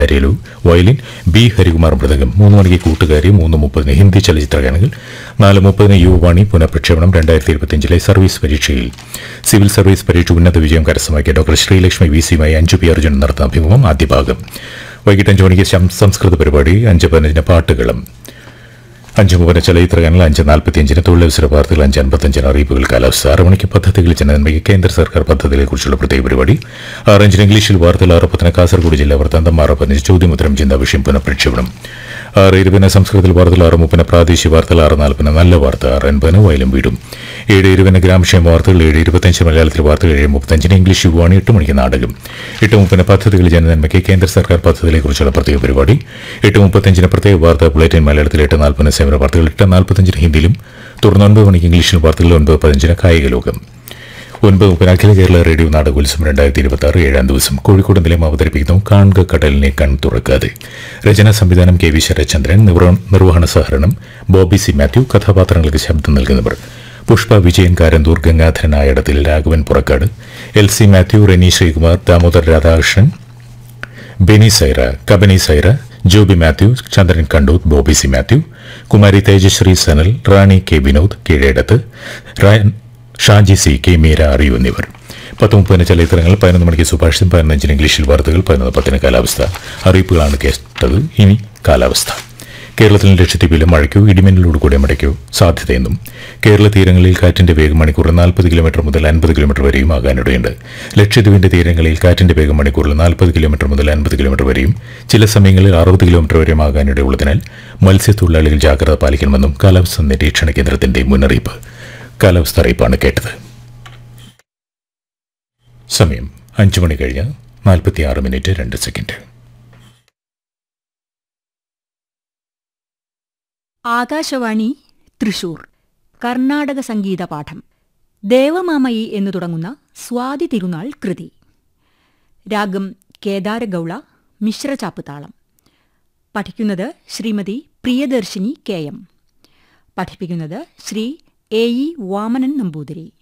രേലു violin B Harikumar mridangam മൂന്ന് മണിക്ക് കൂട്ടുകാരി മൂന്ന് മുപ്പതിന് ഹിന്ദി ചലച്ചിത്ര ഗാനങ്ങൾ നാല് മുപ്പതിന് യുവവാണി പുനഃപ്രക്ഷേപണം രണ്ടായിരത്തി ഇരുപത്തിയഞ്ചിലെ സർവീസ് പരീക്ഷയിൽ സിവിൽ സർവീസ് പരീക്ഷ ഉന്നത വിജയം കരസ്ഥമാക്കിയ ഡോക്ടർ ശ്രീലക്ഷ്മി വി സിയുമായി അഞ്ചു പി അർജുൻ നടത്തുന്ന അഭിമുഖം ആദ്യ ഭാഗം വൈകിട്ട് അഞ്ചു മണിക്ക് ശം- സംസ്കൃത പരിപാടി അഞ്ച് പതിനഞ്ചിന് പാട്ടുകളും അഞ്ച് മുപ്പതിന് ചലച്ചിത്ര ഗാനങ്ങൾ അഞ്ച് നാൽപ്പത്തിയഞ്ചിന് തൊഴിലവസര വാർത്തകൾ അഞ്ച് അൻപത്തഞ്ചിന് അറിയിപ്പുകൾ കാലാവസ്ഥ ആറ് മണിക്ക് പദ്ധതികൾ ജനനന്മയ്ക്ക് കേന്ദ്ര സർക്കാർ പദ്ധതികളെക്കുറിച്ചുള്ള പ്രത്യേക പരിപാടി ആറഞ്ചിന് ഇംഗ്ലീഷിൽ വാർത്തകൾ ആറ് പത്തിന് കാസർഗോഡ് ജില്ലാ വൃത്താന്തം ആറ് പതിനഞ്ച് ചോദ്യമുത്തരം ചിന്താ വിഷയം പുനഃപ്രക്ഷേപണം ആറ് ഇരുപതിന് സംസ്കൃതത്തിൽ വാർത്തകൾ ആറ് മുപ്പതിന് പ്രാദേശിക വാർത്തകൾ ആറ് നാൽപ്പതിന് നല്ല വാർത്ത ആറ് എൺപതിന് വയലും വീടും ഏഴ് ഇരുപതിന് ഗ്രാമക്ഷേമ വാർത്തകൾ ഏഴ് ഇരുപത്തഞ്ച് മലയാളത്തിൽ വാർത്തകൾ ഏഴ് മുപ്പത്തഞ്ചിന് ഇംഗ്ലീഷ് യുവാണി എട്ട് മണിക്ക് നാടകം എട്ട് മുപ്പതിന് പദ്ധതികൾ ജനനന്മയ്ക്ക് കേന്ദ്ര സർക്കാർ പദ്ധതികളെക്കുറിച്ചുള്ള പ്രത്യേക പരിപാടി എട്ട് മുപ്പത്തഞ്ചിന് പ്രത്യേക വാർത്താ ബുള്ളറ്റിൻ മലയാളത്തിൽ എട്ട് നാൽപ്പതിന് സേവന വാർത്തകൾ എട്ട് നാൽപ്പത്തഞ്ചിന് ഹിന്ദിയിലും തുടർന്ന് ഒൻപത് മണിക്ക് ഇംഗ്ലീഷിൽ വാർത്തകൾ ഒൻപത് പതിനഞ്ചിന് കായിക ലോകം ഒൻപത് മുപ്പതിന് അഖില കേരള റേഡിയോ നാടകോത്സവം രണ്ടായിരത്തി ഇരുപത്തി ആറ് ഏഴാം ദിവസം കോഴിക്കോട് നിലയം അവതരിപ്പിക്കുന്നു കാണുക കടലിനെ കൺ തുറക്കാതെ രചനാ സംവിധാനം കെ വി ശരചന്ദ്രൻ നിർവ- നിർവഹണ സഹകരണം ബോബി സി മാത്യു കഥാപാത്രങ്ങൾക്ക് ശബ്ദം നൽകുന്നവർ Pushpa Vijayan Karanthur Gangadharan Ayadathil Raghavan Purakkad L C Mathew Reni Sreekumar Damodar Radhakrishnan Beni Saira Kabani Saira Joby Mathew Chandran Kandoth Bobby C Mathew Kumari Thejasree Sanal Rani K Vinod Keezhedath Rayan Shaji C K Meera അറിയു എന്നിവർ പത്ത് മുപ്പതിന് ചലച്ചിത്രങ്ങൾ പതിനൊന്ന് മണിക്ക് സുഭാഷിതം പതിനഞ്ചിന് ഇംഗ്ലീഷിൽ വാർത്തകൾ പതിനൊന്ന് പത്തിന് കാലാവസ്ഥ അറിയിപ്പുകളാണ് കേട്ടത് ഇനി കാലാവസ്ഥ കേരളത്തിൽ ലക്ഷദ്വീപിലെ മഴയ്ക്കോ ഇടിമിന്നലോട് കൂടിയ മഴയ്ക്കോ സാധ്യതയെന്നും കേരള തീരങ്ങളിൽ കാറ്റിന്റെ വേഗം മണിക്കൂറിൽ നാൽപ്പത് കിലോമീറ്റർ മുതൽ അൻപത് കിലോമീറ്റർ വരെയും ആകാനിടയുണ്ട് ലക്ഷദ്വീപിന്റെ തീരങ്ങളിൽ കാറ്റിന്റെ വേഗം മണിക്കൂറിൽ നാൽപ്പത് കിലോമീറ്റർ മുതൽ അൻപത് കിലോമീറ്റർ വരെയും ചില സമയങ്ങളിൽ അറുപത് കിലോമീറ്റർ വരെയും ആകാനിടയുള്ളതിനാൽ മത്സ്യത്തൊഴിലാളികൾ ജാഗ്രത പാലിക്കണമെന്നും കാലാവസ്ഥാ നിരീക്ഷണ കേന്ദ്രത്തിന്റെ മുന്നറിയിപ്പ് കാലാവസ്ഥ അറിയിപ്പാണ് കേട്ടത് സമയം അഞ്ചു മണി കഴിഞ്ഞ് നാൽപ്പത്തിയാറ് മിനിറ്റ് രണ്ട് സെക്കൻഡ് ആകാശവാണി തൃശൂർ കർണാടക സംഗീത പാഠം ദേവമാമയി എന്നു തുടങ്ങുന്ന സ്വാതി തിരുനാൾ കൃതി രാഗം കേദാരഗൌള മിശ്രചാപ്പ് താളം പഠിക്കുന്നത് ശ്രീമതി പ്രിയദർശിനി കെ എം പഠിപ്പിക്കുന്നത് ശ്രീ എ ഇ വാമനൻ നമ്പൂതിരി